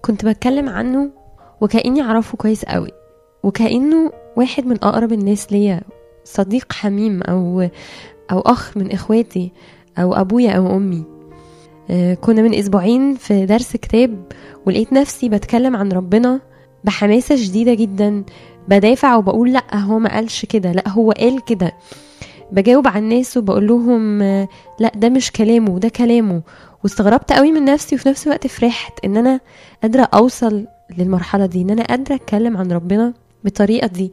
كنت بتكلم عنه وكأني أعرفه كويس قوي وكأنه واحد من أقرب الناس ليا صديق حميم أو أو أخ من إخواتي أو أبويا أو أمي آه، كنا من أسبوعين في درس كتاب ولقيت نفسي بتكلم عن ربنا بحماسة شديدة جدا بدافع وبقول لا هو ما قالش كده لا هو قال كده بجاوب على الناس وبقول لهم آه، لا ده مش كلامه ده كلامه واستغربت قوي من نفسي وفي نفس الوقت فرحت ان انا قادره اوصل للمرحله دي ان انا قادره اتكلم عن ربنا بالطريقه دي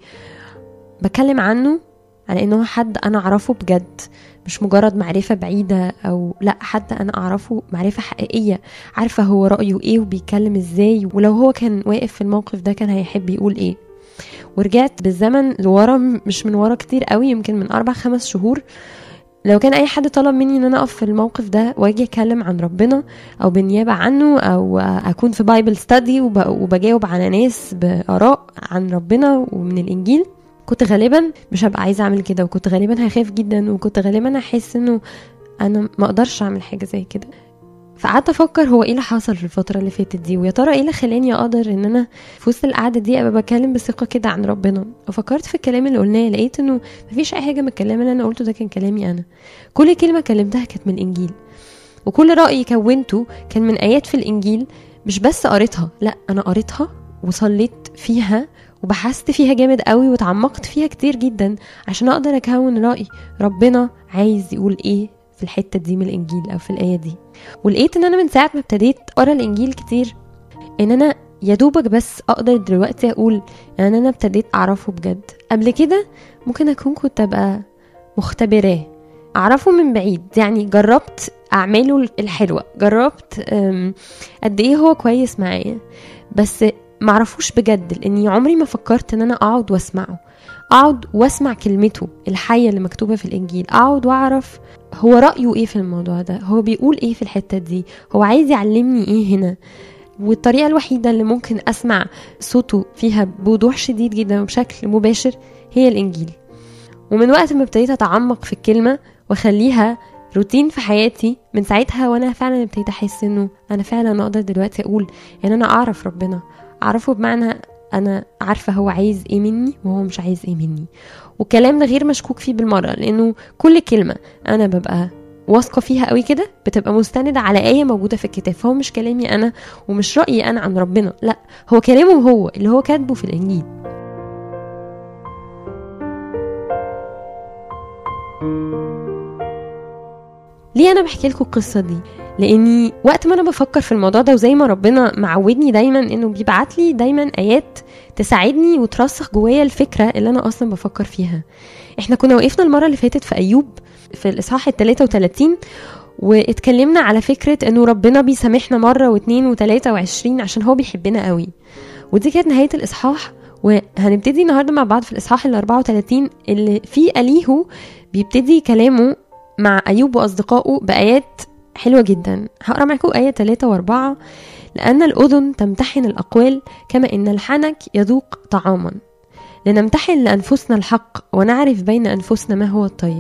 بكلم عنه على انه حد انا اعرفه بجد مش مجرد معرفه بعيده او لا حد انا اعرفه معرفه حقيقيه عارفه هو رايه ايه وبيتكلم ازاي ولو هو كان واقف في الموقف ده كان هيحب يقول ايه ورجعت بالزمن لورا مش من ورا كتير قوي يمكن من اربع خمس شهور لو كان اي حد طلب مني ان انا اقف في الموقف ده واجي اتكلم عن ربنا او بالنيابه عنه او اكون في بايبل ستادي وبجاوب على ناس باراء عن ربنا ومن الانجيل كنت غالبا مش هبقى عايزه اعمل كده وكنت غالبا هخاف جدا وكنت غالبا احس انه انا ما اقدرش اعمل حاجه زي كده فقعدت افكر هو ايه اللي حصل في الفتره اللي فاتت دي ويا ترى ايه اللي خلاني اقدر ان انا في وسط القعده دي ابقى بتكلم بثقه كده عن ربنا وفكرت في الكلام اللي قلناه لقيت انه مفيش اي حاجه من الكلام اللي انا قلته ده كان كلامي انا كل كلمه كلمتها كانت من الانجيل وكل راي كونته كان من ايات في الانجيل مش بس قريتها لا انا قريتها وصليت فيها وبحثت فيها جامد قوي وتعمقت فيها كتير جدا عشان اقدر اكون راي ربنا عايز يقول ايه في الحته دي من الانجيل او في الايه دي ولقيت ان انا من ساعه ما ابتديت اقرا الانجيل كتير ان انا يا دوبك بس اقدر دلوقتي اقول ان انا ابتديت اعرفه بجد قبل كده ممكن اكون كنت ابقى مختبراه اعرفه من بعيد يعني جربت اعماله الحلوه جربت قد ايه هو كويس معايا بس معرفوش بجد لاني عمري ما فكرت ان انا اقعد واسمعه اقعد واسمع كلمته الحيه اللي مكتوبه في الانجيل اقعد واعرف هو رايه ايه في الموضوع ده هو بيقول ايه في الحته دي هو عايز يعلمني ايه هنا والطريقه الوحيده اللي ممكن اسمع صوته فيها بوضوح شديد جدا وبشكل مباشر هي الانجيل ومن وقت ما ابتديت اتعمق في الكلمه واخليها روتين في حياتي من ساعتها وانا فعلا ابتديت احس انه انا فعلا اقدر دلوقتي اقول ان انا اعرف ربنا اعرفه بمعنى انا عارفه هو عايز ايه مني وهو مش عايز ايه مني والكلام ده غير مشكوك فيه بالمره لانه كل كلمه انا ببقى واثقه فيها قوي كده بتبقى مستنده على ايه موجوده في الكتاب فهو مش كلامي انا ومش رايي انا عن ربنا لا هو كلامه هو اللي هو كاتبه في الانجيل ليه انا بحكي لكم القصه دي لاني وقت ما انا بفكر في الموضوع ده وزي ما ربنا معودني دايما انه بيبعت لي دايما ايات تساعدني وترسخ جوايا الفكره اللي انا اصلا بفكر فيها احنا كنا وقفنا المره اللي فاتت في ايوب في الاصحاح ال 33 واتكلمنا على فكره انه ربنا بيسامحنا مره واثنين وثلاثه وعشرين عشان هو بيحبنا قوي ودي كانت نهايه الاصحاح وهنبتدي النهارده مع بعض في الاصحاح ال 34 اللي فيه اليهو بيبتدي كلامه مع ايوب واصدقائه بايات حلوة جدا هقرا معاكم آية 3 و4 لأن الأذن تمتحن الأقوال كما إن الحنك يذوق طعاما لنمتحن لأنفسنا الحق ونعرف بين أنفسنا ما هو الطيب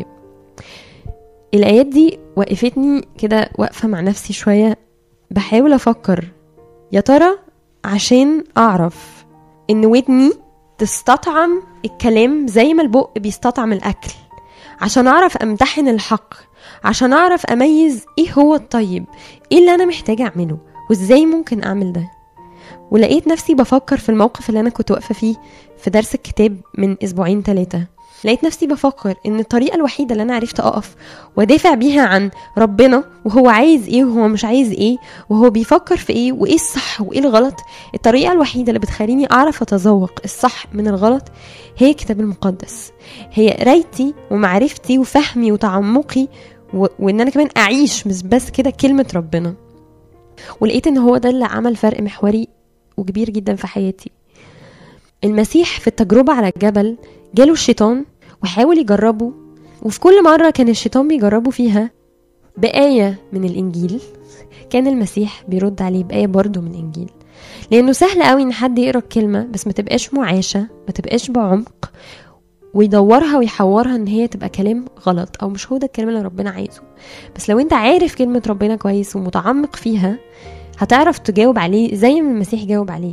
الآيات دي وقفتني كده واقفة مع نفسي شوية بحاول أفكر يا ترى عشان أعرف إن ودني تستطعم الكلام زي ما البق بيستطعم الأكل عشان أعرف أمتحن الحق عشان اعرف اميز ايه هو الطيب ايه اللي انا محتاجه اعمله وازاي ممكن اعمل ده ولقيت نفسي بفكر في الموقف اللي انا كنت واقفه فيه في درس الكتاب من اسبوعين ثلاثه لقيت نفسي بفكر ان الطريقه الوحيده اللي انا عرفت اقف وادافع بيها عن ربنا وهو عايز ايه وهو مش عايز ايه وهو بيفكر في ايه وايه الصح وايه الغلط الطريقه الوحيده اللي بتخليني اعرف اتذوق الصح من الغلط هي الكتاب المقدس هي قرايتي ومعرفتي وفهمي وتعمقي و... وان انا كمان اعيش مش بس كده كلمه ربنا ولقيت ان هو ده اللي عمل فرق محوري وكبير جدا في حياتي المسيح في التجربة على الجبل جاله الشيطان وحاول يجربه وفي كل مرة كان الشيطان بيجربه فيها بآية من الإنجيل كان المسيح بيرد عليه بآية برضه من الإنجيل لأنه سهل قوي إن حد يقرأ الكلمة بس ما تبقاش معاشة ما تبقاش بعمق ويدورها ويحورها ان هي تبقى كلام غلط او مش هو ده الكلام اللي ربنا عايزه بس لو انت عارف كلمة ربنا كويس ومتعمق فيها هتعرف تجاوب عليه زي ما المسيح جاوب عليه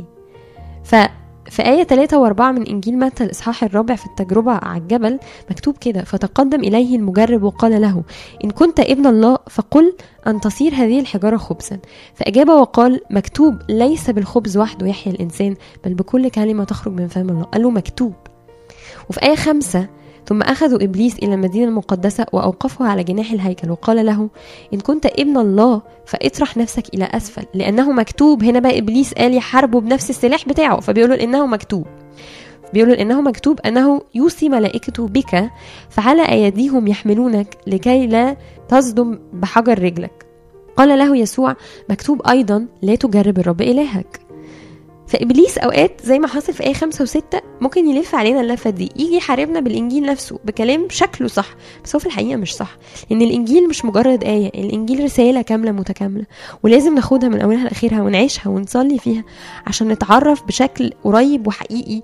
ف في آية 3 و4 من إنجيل متى الإصحاح الرابع في التجربة على الجبل مكتوب كده فتقدم إليه المجرب وقال له إن كنت ابن الله فقل أن تصير هذه الحجارة خبزا فأجاب وقال مكتوب ليس بالخبز وحده يحيى الإنسان بل بكل كلمة تخرج من فم الله قال له مكتوب وفي آية خمسة ثم أخذوا إبليس إلى المدينة المقدسة وأوقفه على جناح الهيكل وقال له إن كنت ابن الله فاطرح نفسك إلى أسفل لأنه مكتوب هنا بقى إبليس قال يحاربه بنفس السلاح بتاعه فبيقولوا إنه مكتوب بيقولوا إنه مكتوب أنه يوصي ملائكته بك فعلى أيديهم يحملونك لكي لا تصدم بحجر رجلك قال له يسوع مكتوب أيضا لا تجرب الرب إلهك فابليس اوقات زي ما حصل في ايه خمسة وستة ممكن يلف علينا اللفه دي يجي يحاربنا بالانجيل نفسه بكلام شكله صح بس هو في الحقيقه مش صح لان الانجيل مش مجرد ايه الانجيل رساله كامله متكامله ولازم ناخدها من اولها لاخرها ونعيشها ونصلي فيها عشان نتعرف بشكل قريب وحقيقي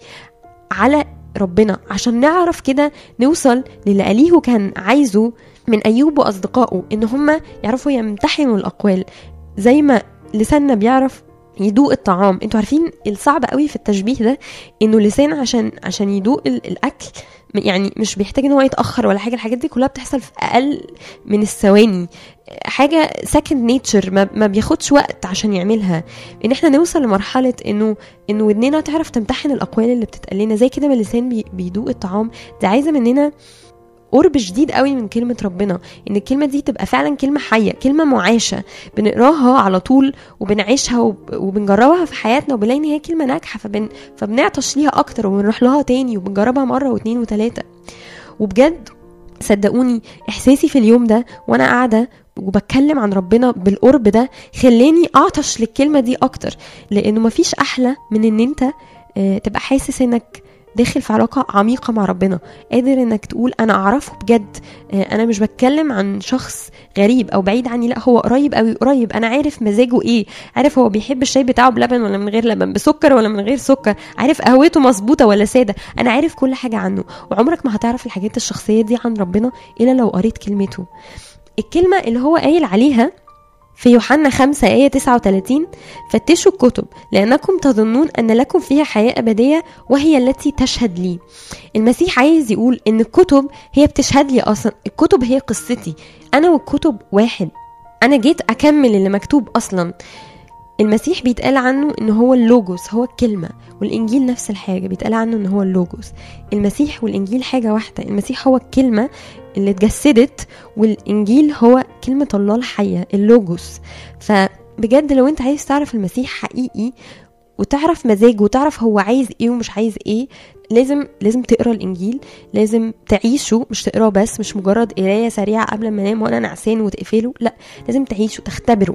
على ربنا عشان نعرف كده نوصل للي أليه كان عايزه من أيوب وأصدقائه إن هما يعرفوا يمتحنوا الأقوال زي ما لساننا بيعرف يدوق الطعام انتوا عارفين الصعب قوي في التشبيه ده انه اللسان عشان عشان يدوق الاكل يعني مش بيحتاج ان هو يتاخر ولا حاجه الحاجات دي كلها بتحصل في اقل من الثواني حاجه سكند نيتشر ما, ما بياخدش وقت عشان يعملها ان احنا نوصل لمرحله انه انه ودننا تعرف تمتحن الاقوال اللي بتتقال لنا زي كده ما اللسان بيدوق الطعام ده عايزه مننا قرب شديد قوي من كلمة ربنا ان الكلمة دي تبقى فعلا كلمة حية كلمة معاشة بنقراها على طول وبنعيشها وبنجربها في حياتنا وبنلاقي ان هي كلمة ناجحة فبن... فبنعطش ليها اكتر وبنروح لها تاني وبنجربها مرة واتنين وتلاتة وبجد صدقوني احساسي في اليوم ده وانا قاعدة وبتكلم عن ربنا بالقرب ده خلاني اعطش للكلمة دي اكتر لانه مفيش احلى من ان انت آه، تبقى حاسس انك داخل في علاقة عميقة مع ربنا قادر انك تقول انا اعرفه بجد آه، انا مش بتكلم عن شخص غريب او بعيد عني لا هو قريب قوي قريب انا عارف مزاجه ايه عارف هو بيحب الشاي بتاعه بلبن ولا من غير لبن بسكر ولا من غير سكر عارف قهوته مظبوطة ولا سادة انا عارف كل حاجة عنه وعمرك ما هتعرف الحاجات الشخصية دي عن ربنا الا لو قريت كلمته الكلمة اللي هو قايل عليها في يوحنا 5 آية 39 فتشوا الكتب لأنكم تظنون أن لكم فيها حياة أبدية وهي التي تشهد لي المسيح عايز يقول أن الكتب هي بتشهد لي أصلا الكتب هي قصتي أنا والكتب واحد أنا جيت أكمل اللي مكتوب أصلا المسيح بيتقال عنه ان هو اللوجوس هو الكلمه والانجيل نفس الحاجه بيتقال عنه ان هو اللوجوس المسيح والانجيل حاجه واحده المسيح هو الكلمه اللي اتجسدت والانجيل هو كلمه الله الحيه اللوجوس فبجد لو انت عايز تعرف المسيح حقيقي وتعرف مزاجه وتعرف هو عايز ايه ومش عايز ايه لازم لازم تقرا الانجيل لازم تعيشه مش تقراه بس مش مجرد قرايه سريعه قبل ما انام وانا نعسان وتقفله لا لازم تعيشه تختبره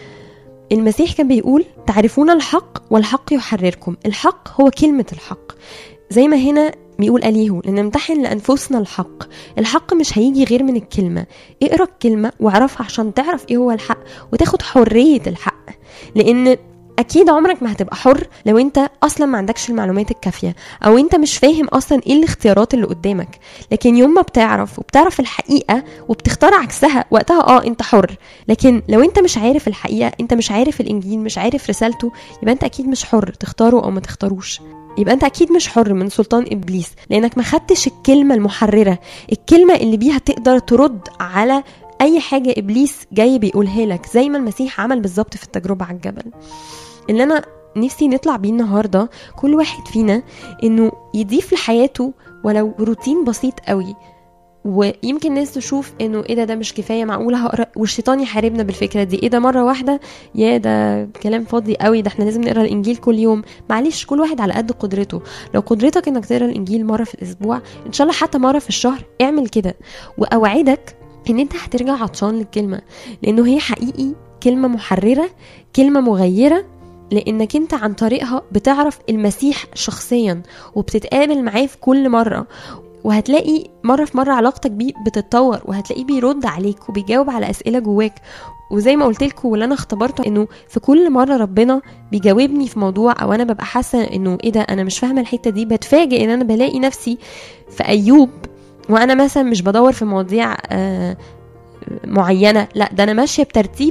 المسيح كان بيقول تعرفون الحق والحق يحرركم الحق هو كلمة الحق زي ما هنا بيقول أليهو لنمتحن لأنفسنا الحق الحق مش هيجي غير من الكلمة اقرا الكلمة واعرفها عشان تعرف ايه هو الحق وتاخد حرية الحق لأن اكيد عمرك ما هتبقى حر لو انت اصلا ما عندكش المعلومات الكافيه او انت مش فاهم اصلا ايه الاختيارات اللي قدامك لكن يوم ما بتعرف وبتعرف الحقيقه وبتختار عكسها وقتها اه انت حر لكن لو انت مش عارف الحقيقه انت مش عارف الانجيل مش عارف رسالته يبقى انت اكيد مش حر تختاره او ما تختاروش يبقى انت اكيد مش حر من سلطان ابليس لانك ما خدتش الكلمه المحرره الكلمه اللي بيها تقدر ترد على اي حاجه ابليس جاي بيقولها لك زي ما المسيح عمل بالظبط في التجربه على الجبل اللي انا نفسي نطلع بيه النهارده كل واحد فينا انه يضيف لحياته ولو روتين بسيط قوي ويمكن ناس تشوف انه ايه ده ده مش كفايه معقوله هقرا والشيطان يحاربنا بالفكره دي ايه ده مره واحده يا ده كلام فاضي قوي ده احنا لازم نقرا الانجيل كل يوم معلش كل واحد على قد قدرته لو قدرتك انك تقرا الانجيل مره في الاسبوع ان شاء الله حتى مره في الشهر اعمل كده واوعدك ان انت هترجع عطشان للكلمه لانه هي حقيقي كلمه محرره كلمه مغيره لانك انت عن طريقها بتعرف المسيح شخصيا وبتتقابل معاه في كل مره وهتلاقي مرة في مرة علاقتك بيه بتتطور وهتلاقيه بيرد عليك وبيجاوب على أسئلة جواك وزي ما قلت لكم واللي انا اختبرته انه في كل مره ربنا بيجاوبني في موضوع او انا ببقى حاسه انه ايه ده انا مش فاهمه الحته دي بتفاجئ ان انا بلاقي نفسي في ايوب وانا مثلا مش بدور في مواضيع آه معينه لا ده انا ماشيه بترتيب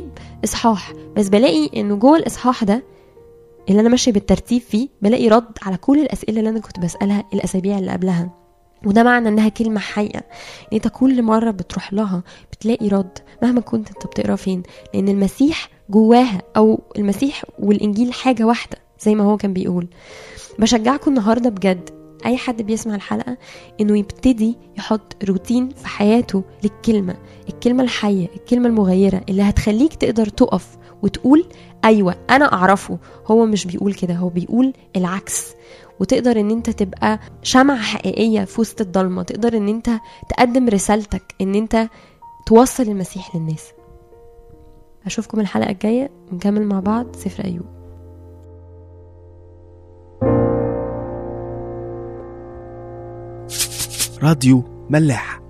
اصحاح بس بلاقي انه جوه الاصحاح ده اللي انا ماشيه بالترتيب فيه بلاقي رد على كل الاسئله اللي انا كنت بسالها الاسابيع اللي قبلها وده معنى انها كلمه حيه ان انت كل مره بتروح لها بتلاقي رد مهما كنت انت بتقرا فين لان المسيح جواها او المسيح والانجيل حاجه واحده زي ما هو كان بيقول بشجعكم النهارده بجد اي حد بيسمع الحلقه انه يبتدي يحط روتين في حياته للكلمه الكلمه الحيه الكلمه المغيره اللي هتخليك تقدر تقف وتقول ايوه انا اعرفه هو مش بيقول كده هو بيقول العكس وتقدر ان انت تبقى شمعة حقيقية في وسط الضلمة تقدر ان انت تقدم رسالتك ان انت توصل المسيح للناس اشوفكم الحلقة الجاية ونكمل مع بعض سفر ايوب راديو ملاح